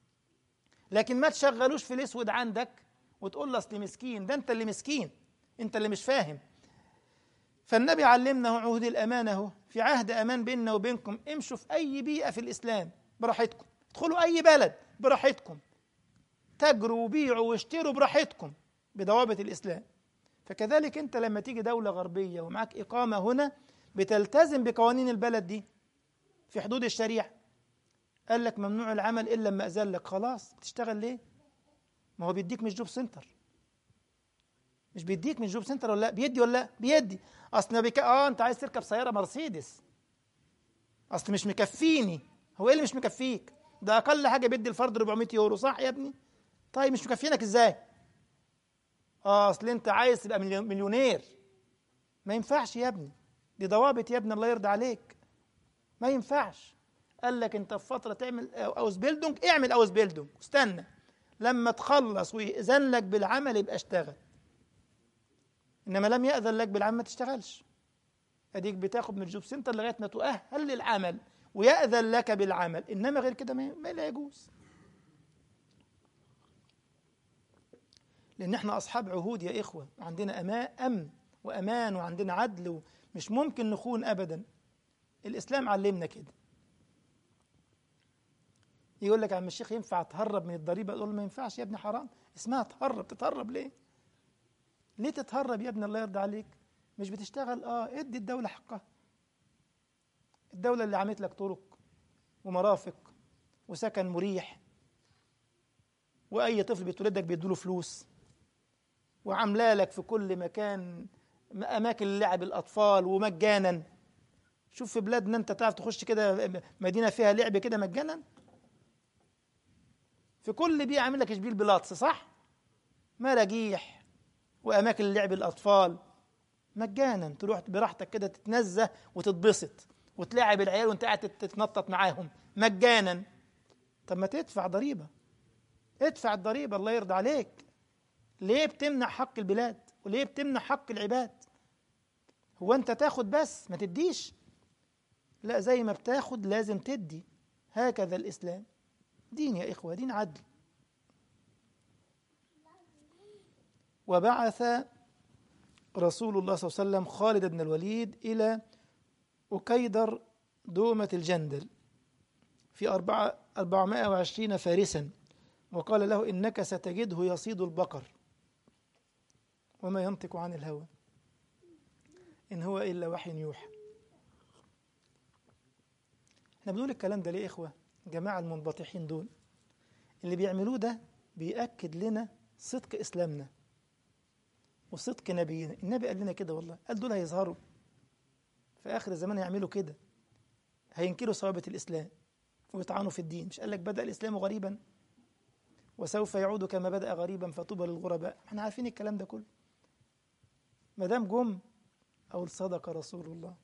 لكن ما تشغلوش في الأسود عندك وتقول له أصل مسكين ده أنت اللي مسكين أنت اللي مش فاهم فالنبي علمنا عهود الأمانة اهو في عهد أمان بيننا وبينكم امشوا في أي بيئة في الإسلام براحتكم ادخلوا أي بلد براحتكم تجروا وبيعوا واشتروا براحتكم بضوابط الإسلام فكذلك أنت لما تيجي دولة غربية ومعك إقامة هنا بتلتزم بقوانين البلد دي في حدود الشريعة قال لك ممنوع العمل إلا لما أذن لك خلاص بتشتغل ليه؟ ما هو بيديك مش جوب سنتر مش بيديك من جوب سنتر ولا لا بيدي ولا لا بيدي اصل بك... اه انت عايز تركب سياره مرسيدس اصل مش مكفيني هو ايه اللي مش مكفيك ده اقل حاجه بيدي الفرد 400 يورو صح يا ابني طيب مش مكفينك ازاي اه اصل انت عايز تبقى مليونير ما ينفعش يا ابني دي ضوابط يا ابني الله يرضى عليك ما ينفعش قال لك انت في فتره تعمل اوز بيلدونج اعمل اوز بيلدونج استنى لما تخلص ويأذن لك بالعمل يبقى اشتغل انما لم يأذن لك بالعمل ما تشتغلش اديك بتاخد من الجوب سنتر لغايه ما تؤهل للعمل ويأذن لك بالعمل انما غير كده ما لا يجوز لان احنا اصحاب عهود يا اخوه وعندنا أما امن وامان وعندنا عدل ومش ممكن نخون ابدا الاسلام علمنا كده يقول لك يا عم الشيخ ينفع تهرب من الضريبه اقول له ما ينفعش يا ابني حرام اسمها تهرب تتهرب ليه ليه تتهرب يا ابني الله يرضى عليك مش بتشتغل اه ادي الدولة حقها الدولة اللي عملت لك طرق ومرافق وسكن مريح واي طفل بيتولدك بيدوله فلوس وعامله لك في كل مكان اماكن لعب الاطفال ومجانا شوف في بلادنا انت تعرف تخش كده مدينه فيها لعب كده مجانا في كل بيئه عامل لك شبيل بلاطس صح مراجيح واماكن لعب الاطفال مجانا تروح براحتك كده تتنزه وتتبسط وتلاعب العيال وانت قاعد تتنطط معاهم مجانا طب ما تدفع ضريبه ادفع الضريبه الله يرضى عليك ليه بتمنع حق البلاد وليه بتمنع حق العباد هو انت تاخد بس ما تديش لا زي ما بتاخد لازم تدي هكذا الاسلام دين يا اخوه دين عدل وبعث رسول الله صلى الله عليه وسلم خالد بن الوليد إلى أكيدر دومة الجندل في أربعة أربعمائة وعشرين فارسا وقال له إنك ستجده يصيد البقر وما ينطق عن الهوى إن هو إلا وحي يوحى احنا بنقول الكلام ده ليه إخوة جماعة المنبطحين دول اللي بيعملوه ده بيأكد لنا صدق إسلامنا وصدق نبينا النبي قال لنا كده والله قال دول هيظهروا في آخر الزمان هيعملوا كده هينكروا ثوابت الإسلام ويطعنوا في الدين مش قال لك بدأ الإسلام غريبا وسوف يعود كما بدأ غريبا فطوبى للغرباء احنا عارفين الكلام ده كله ما دام جم أقول صدق رسول الله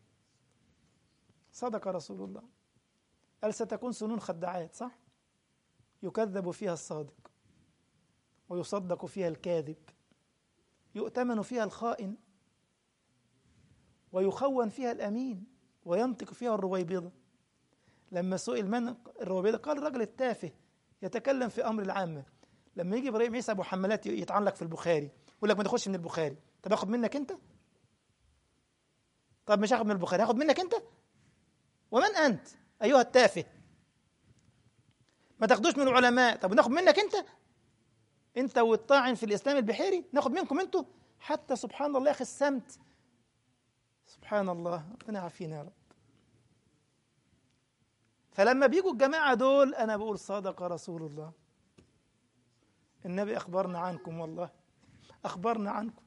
صدق رسول الله قال ستكون سنون خداعات صح يكذب فيها الصادق ويصدق فيها الكاذب يؤتمن فيها الخائن ويخون فيها الأمين وينطق فيها الرويبضة لما سئل من الرويبضة قال الرجل التافه يتكلم في أمر العامة لما يجي إبراهيم عيسى أبو حمالات يتعلق في البخاري يقول لك ما تاخدش من البخاري طب آخد منك أنت طب مش هاخد من البخاري هاخد منك أنت ومن أنت أيها التافه ما تاخدوش من العلماء طب ناخد منك انت انت والطاعن في الاسلام البحيري ناخد منكم انتوا حتى سبحان الله يا اخي السمت سبحان الله ربنا يعافينا يا رب فلما بيجوا الجماعة دول أنا بقول صدق رسول الله النبي أخبرنا عنكم والله أخبرنا عنكم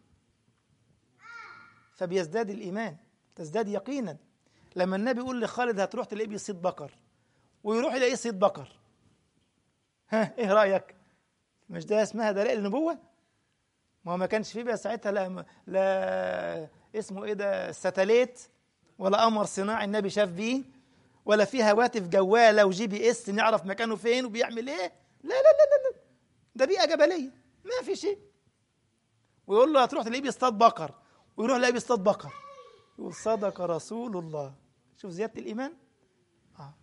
فبيزداد الإيمان تزداد يقينا لما النبي يقول لخالد هتروح تلاقيه بيصيد بقر ويروح يلاقيه صيد بقر ها ايه رأيك مش ده اسمها دلائل النبوة ما هو ما كانش فيه بقى ساعتها لا, لا اسمه ايه ده ستاليت ولا قمر صناعي النبي شاف بيه ولا في هواتف جواله وجي بي اس نعرف مكانه فين وبيعمل ايه لا لا لا لا, لا. ده بيئه جبليه ما في شيء ويقول له هتروح تلاقيه بيصطاد بقر ويروح يلاقيه بيصطاد بقر يقول صدق رسول الله شوف زياده الايمان آه.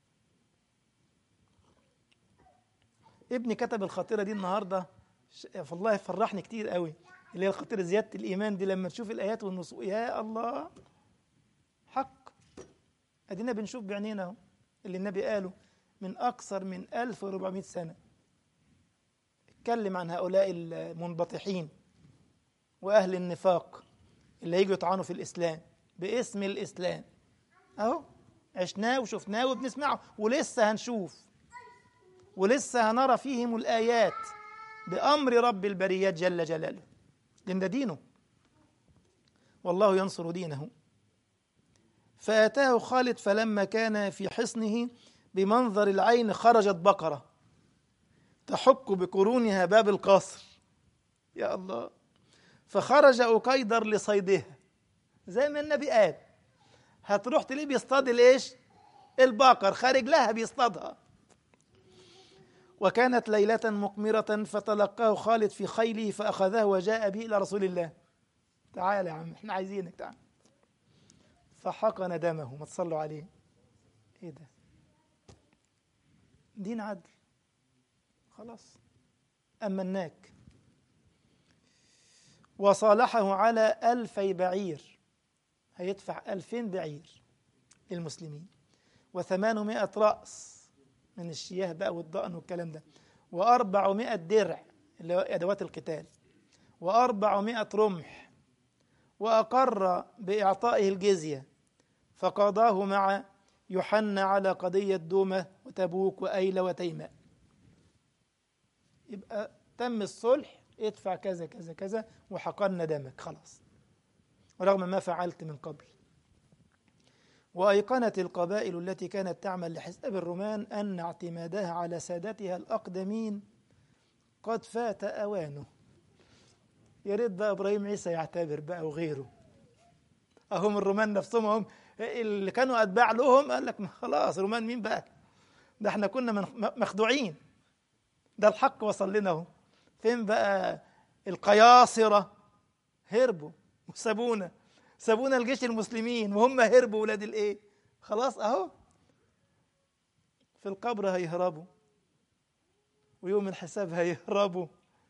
ابني كتب الخطيره دي النهارده والله فرحني كتير قوي اللي هي الخطيره زياده الايمان دي لما تشوف الايات والنصوص يا الله حق ادينا بنشوف بعينينا اهو اللي النبي قاله من اكثر من 1400 سنه اتكلم عن هؤلاء المنبطحين واهل النفاق اللي هيجوا يطعنوا في الاسلام باسم الاسلام اهو عشناه وشفناه وبنسمعه ولسه هنشوف ولسه هنرى فيهم الايات بامر رب البريات جل جلاله لان ده دينه والله ينصر دينه فاتاه خالد فلما كان في حصنه بمنظر العين خرجت بقره تحك بقرونها باب القصر يا الله فخرج أكيدر لصيدها زي ما النبي قال هتروح تلاقيه بيصطاد الايش البقر خارج لها بيصطادها وكانت ليلة مقمرة فتلقاه خالد في خيله فأخذه وجاء به إلى رسول الله تعال يا عم احنا عايزينك تعال فحقن دمه ما تصلوا عليه ايه ده دين عدل خلاص أمناك وصالحه على ألفي بعير هيدفع ألفين بعير للمسلمين وثمانمائة رأس من الشياه بقى والضأن والكلام ده وأربعمائة درع اللي هو أدوات القتال وأربعمائة رمح وأقر بإعطائه الجزية فقضاه مع يحنى على قضية دومة وتبوك وأيلة وتيماء يبقى تم الصلح ادفع كذا كذا كذا وحقرنا دمك خلاص رغم ما فعلت من قبل وأيقنت القبائل التي كانت تعمل لحساب الرومان أن اعتمادها على سادتها الأقدمين قد فات أوانه يا ريت بقى إبراهيم عيسى يعتبر بقى وغيره أهم الرومان نفسهم هم اللي كانوا أتباع لهم قال لك خلاص رومان مين بقى ده احنا كنا مخدوعين ده الحق وصل لنا اهو فين بقى القياصرة هربوا وسابونا سابونا الجيش المسلمين وهم هربوا ولاد الايه خلاص اهو في القبر هيهربوا ويوم الحساب هيهربوا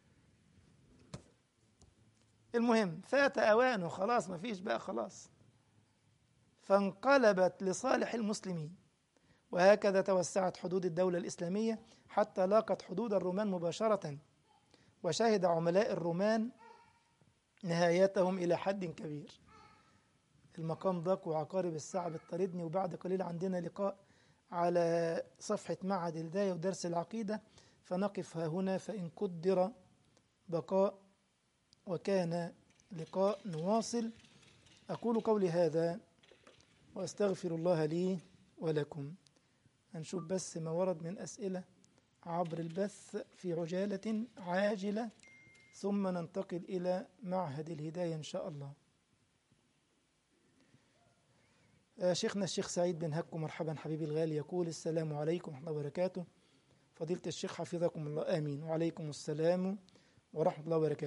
المهم فات اوانه خلاص ما فيش بقى خلاص فانقلبت لصالح المسلمين وهكذا توسعت حدود الدولة الإسلامية حتى لاقت حدود الرومان مباشرة وشهد عملاء الرومان نهايتهم إلى حد كبير المقام ضاق وعقارب الساعة بتطاردني وبعد قليل عندنا لقاء على صفحة معهد الهداية ودرس العقيدة فنقف ها هنا فإن قدر بقاء وكان لقاء نواصل أقول قولي هذا وأستغفر الله لي ولكم هنشوف بس ما ورد من أسئلة عبر البث في عجالة عاجلة ثم ننتقل إلى معهد الهداية إن شاء الله شيخنا الشيخ سعيد بن هكو مرحبا حبيبي الغالي يقول السلام عليكم ورحمة الله وبركاته فضيلة الشيخ حفظكم الله آمين وعليكم السلام ورحمة الله وبركاته أثناء معالجتي للكثير من الناس بالرقية الشرعية وشهد عملاء الرومان نهايتهم إلى حد كبير المقام ضاق وعقارب الساعة بتطاردني وبعد قليل عندنا لقاء على صفحة معهد الهداية ودرس العقيدة فنقف ها هنا فإن قدر بقاء وكان لقاء نواصل أقول قولي هذا وأستغفر الله لي ولكم هنشوف بس ما ورد من أسئلة عبر البث في عجالة عاجلة ثم ننتقل إلى معهد الهداية إن شاء الله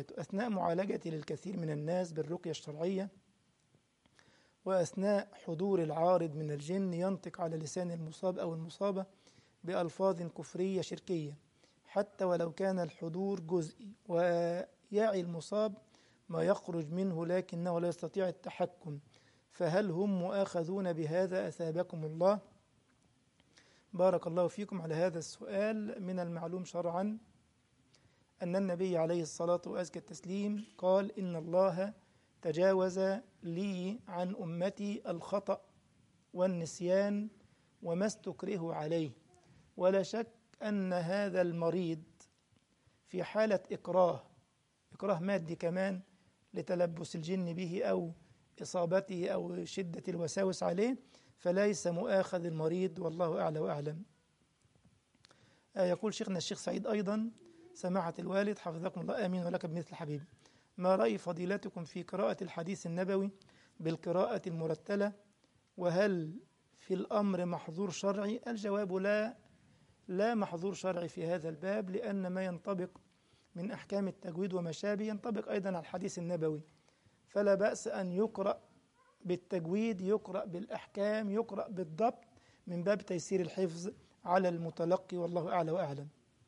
وأثناء حضور العارض من الجن ينطق على لسان المصاب أو المصابة بألفاظ كفرية شركية حتى ولو كان الحضور جزئي ويعي المصاب ما يخرج منه لكنه لا يستطيع التحكم فهل هم مؤاخذون بهذا أثابكم الله بارك الله فيكم على هذا السؤال من المعلوم شرعا أن النبي عليه الصلاة وأزكى التسليم قال إن الله تجاوز لي عن أمتي الخطأ والنسيان وما استكره عليه ولا شك أن هذا المريض في حالة إكراه إكراه مادي كمان لتلبس الجن به أو إصابته أو شدة الوساوس عليه فليس مؤاخذ المريض والله أعلى وأعلم آه يقول شيخنا الشيخ سعيد أيضا سماحة الوالد حفظكم الله آمين ولك بمثل حبيب ما رأي فضيلتكم في قراءة الحديث النبوي بالقراءة المرتلة وهل في الأمر محظور شرعي الجواب لا لا محظور شرعي في هذا الباب لأن ما ينطبق من أحكام التجويد وما شابه ينطبق أيضا على الحديث النبوي فلا بأس أن يقرأ بالتجويد يقرأ بالأحكام يقرأ بالضبط من باب تيسير الحفظ على المتلقي والله أعلى وأعلم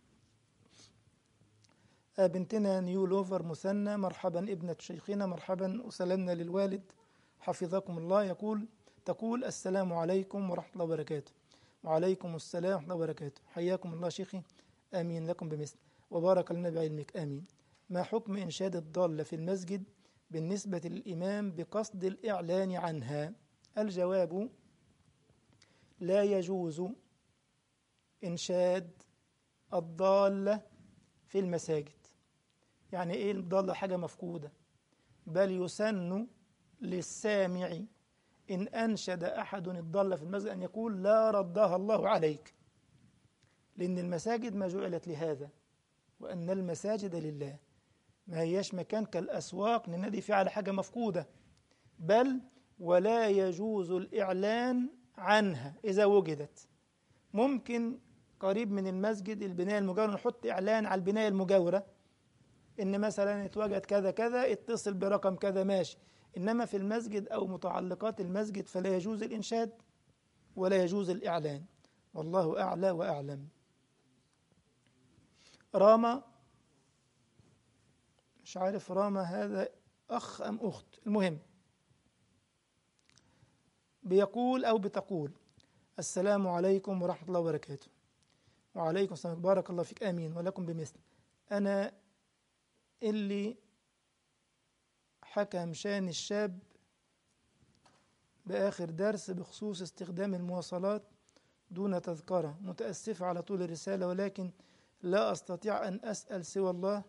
بنتنا نيو لوفر مثنى مرحبا ابنة شيخنا مرحبا وسلمنا للوالد حفظكم الله يقول تقول السلام عليكم ورحمة الله وبركاته وعليكم السلام ورحمة الله وبركاته حياكم الله شيخي آمين لكم بمثل وبارك لنا بعلمك آمين ما حكم إنشاد الضالة في المسجد بالنسبة للإمام بقصد الإعلان عنها الجواب لا يجوز إنشاد الضالة في المساجد يعني إيه الضالة حاجة مفقودة بل يسن للسامع إن أنشد أحد الضالة في المسجد أن يقول لا ردها الله عليك لأن المساجد ما جعلت لهذا وأن المساجد لله ما هياش مكان كالأسواق ننادي فيه على حاجة مفقودة بل ولا يجوز الإعلان عنها إذا وجدت ممكن قريب من المسجد البناية المجاورة نحط إعلان على البناية المجاورة إن مثلا اتوجد كذا كذا اتصل برقم كذا ماشي إنما في المسجد أو متعلقات المسجد فلا يجوز الإنشاد ولا يجوز الإعلان والله أعلى وأعلم راما مش عارف راما هذا أخ أم أخت المهم بيقول أو بتقول السلام عليكم ورحمة الله وبركاته وعليكم السلام بارك الله فيك آمين ولكم بمثل أنا اللي حكى مشان الشاب بآخر درس بخصوص استخدام المواصلات دون تذكرة متأسف على طول الرسالة ولكن لا أستطيع أن أسأل سوى الله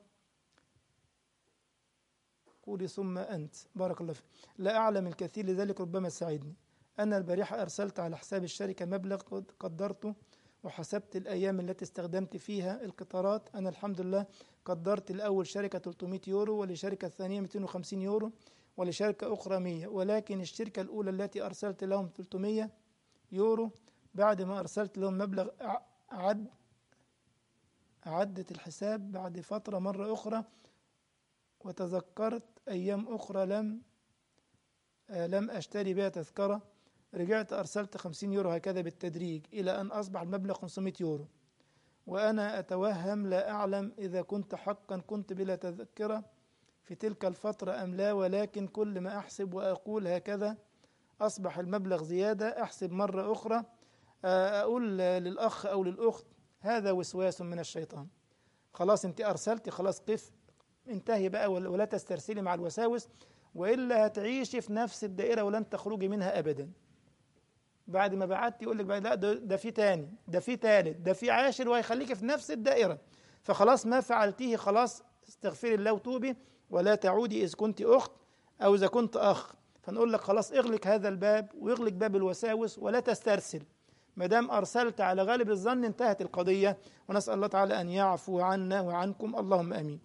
قولي ثم أنت بارك الله فيك لا أعلم الكثير لذلك ربما تساعدني أنا البارحة أرسلت على حساب الشركة مبلغ قد قدرته وحسبت الأيام التي استخدمت فيها القطارات أنا الحمد لله قدرت الأول شركة 300 يورو ولشركة الثانية 250 يورو ولشركة أخرى 100 ولكن الشركة الأولى التي أرسلت لهم 300 يورو بعد ما أرسلت لهم مبلغ عد عدت الحساب بعد فترة مرة أخرى وتذكرت أيام أخرى لم آه لم أشتري بها تذكرة رجعت أرسلت 50 يورو هكذا بالتدريج إلى أن أصبح المبلغ 500 يورو وأنا أتوهم لا أعلم إذا كنت حقا كنت بلا تذكرة في تلك الفترة أم لا ولكن كل ما أحسب وأقول هكذا أصبح المبلغ زيادة أحسب مرة أخرى أقول للأخ أو للأخت هذا وسواس من الشيطان خلاص أنت أرسلتي خلاص قف انتهي بقى ولا تسترسلي مع الوساوس وإلا هتعيشي في نفس الدائرة ولن تخرجي منها أبدا بعد ما بعت يقول لك لا ده, ده في تاني ده في تالت ده في عاشر وهيخليك في نفس الدائرة فخلاص ما فعلتيه خلاص استغفري الله وتوبي ولا تعودي إذا كنت أخت أو إذا كنت أخ فنقول لك خلاص اغلق هذا الباب واغلق باب الوساوس ولا تسترسل ما دام أرسلت على غالب الظن انتهت القضية ونسأل الله تعالى أن يعفو عنا وعنكم اللهم آمين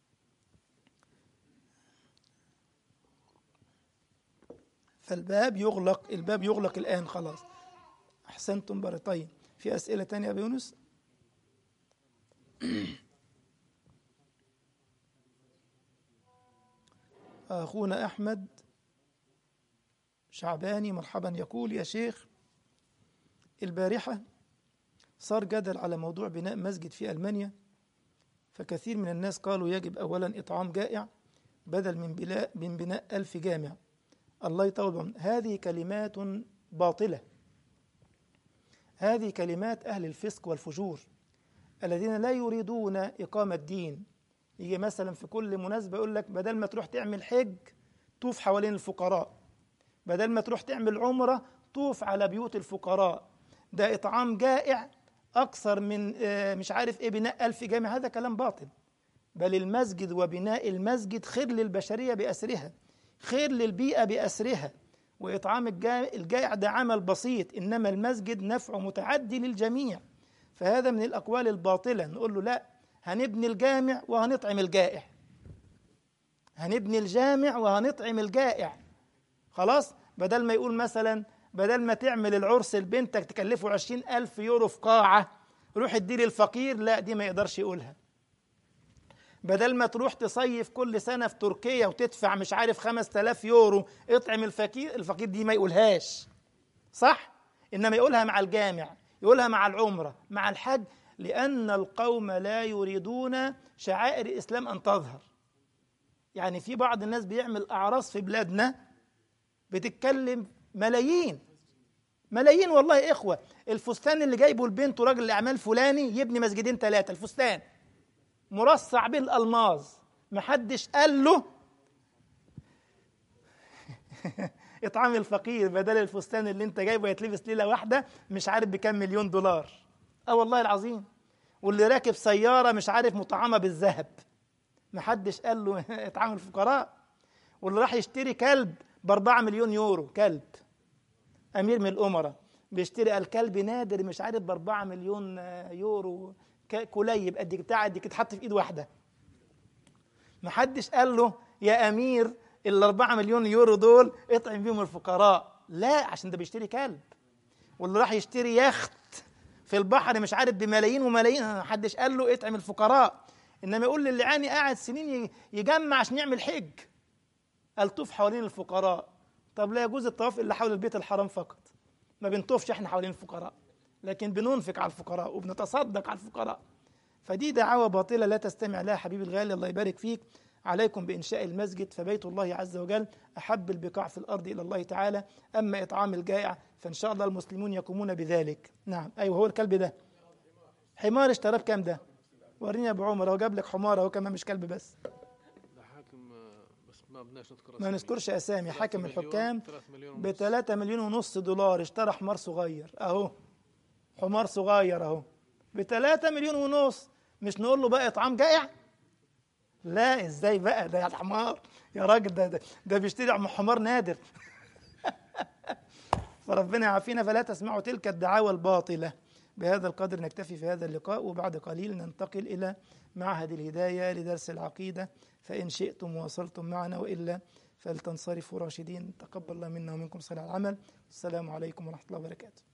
فالباب يغلق الباب يغلق الآن خلاص أحسنتم بارك طيب في أسئلة تانية يا أبي يونس أخونا أحمد شعباني مرحبا يقول يا شيخ البارحة صار جدل على موضوع بناء مسجد في ألمانيا فكثير من الناس قالوا يجب أولا إطعام جائع بدل من بناء من بناء ألف جامع الله يطول هذه كلمات باطلة هذه كلمات أهل الفسق والفجور الذين لا يريدون إقامة دين يجي مثلا في كل مناسبة يقول لك بدل ما تروح تعمل حج طوف حوالين الفقراء بدل ما تروح تعمل عمرة طوف على بيوت الفقراء ده إطعام جائع أكثر من مش عارف إيه بناء ألف جامع هذا كلام باطل بل المسجد وبناء المسجد خير للبشرية بأسرها خير للبيئة بأسرها وإطعام الجائع ده عمل بسيط إنما المسجد نفعه متعدي للجميع فهذا من الأقوال الباطلة نقول له لا هنبني الجامع وهنطعم الجائع هنبني الجامع وهنطعم الجائع خلاص بدل ما يقول مثلا بدل ما تعمل العرس لبنتك تكلفه عشرين ألف يورو في قاعة روح ادي للفقير لا دي ما يقدرش يقولها بدل ما تروح تصيف كل سنة في تركيا وتدفع مش عارف خمس تلاف يورو اطعم الفقير الفقير دي ما يقولهاش صح إنما يقولها مع الجامع يقولها مع العمرة مع الحج لأن القوم لا يريدون شعائر الإسلام أن تظهر يعني في بعض الناس بيعمل أعراس في بلادنا بتتكلم ملايين ملايين والله إخوة الفستان اللي جايبه البنت وراجل الأعمال فلاني يبني مسجدين ثلاثة الفستان مرصع بالألماظ محدش قال له اطعام الفقير بدل الفستان اللي انت جايبه يتلبس ليله واحده مش عارف بكام مليون دولار اه والله العظيم واللي راكب سياره مش عارف مطعمه بالذهب محدش قال له اطعام الفقراء واللي راح يشتري كلب ب 4 مليون يورو كلب امير من الامراء بيشتري الكلب نادر مش عارف ب 4 مليون يورو كليب قد بتاع قد تتحط في ايد واحده محدش قال له يا امير ال 4 مليون يورو دول اطعم بيهم الفقراء لا عشان ده بيشتري كلب واللي راح يشتري يخت في البحر مش عارف بملايين وملايين محدش قال له اطعم الفقراء انما يقول للي عاني قاعد سنين يجمع عشان يعمل حج الطوف حوالين الفقراء طب لا يجوز الطواف الا حول البيت الحرام فقط ما بنطوفش احنا حوالين الفقراء لكن بننفق على الفقراء وبنتصدق على الفقراء فدي دعوة باطلة لا تستمع لها حبيبي الغالي الله يبارك فيك عليكم بإنشاء المسجد فبيت الله عز وجل أحب البقاع في الأرض إلى الله تعالى أما إطعام الجائع فإن شاء الله المسلمون يقومون بذلك نعم أيوه هو الكلب ده حمار اشتراه بكام ده وريني يا أبو عمر هو جاب لك حمار أهو كمان مش كلب بس ده حاكم بس ما بدناش نذكر ما نذكرش أسامي حاكم الحكام 3 مليون ب 3 مليون ونص دولار اشترى حمار صغير أهو حمار صغير أهو ب 3 مليون ونص مش نقول له بقى إطعام جائع لا ازاي بقى ده حمار يا راجل ده ده, ده بيشتري حمار نادر فربنا يعافينا فلا تسمعوا تلك الدعاوى الباطلة بهذا القدر نكتفي في هذا اللقاء وبعد قليل ننتقل إلى معهد الهداية لدرس العقيدة فإن شئتم واصلتم معنا وإلا فلتنصرفوا راشدين تقبل الله منا ومنكم صلاح العمل السلام عليكم ورحمة الله وبركاته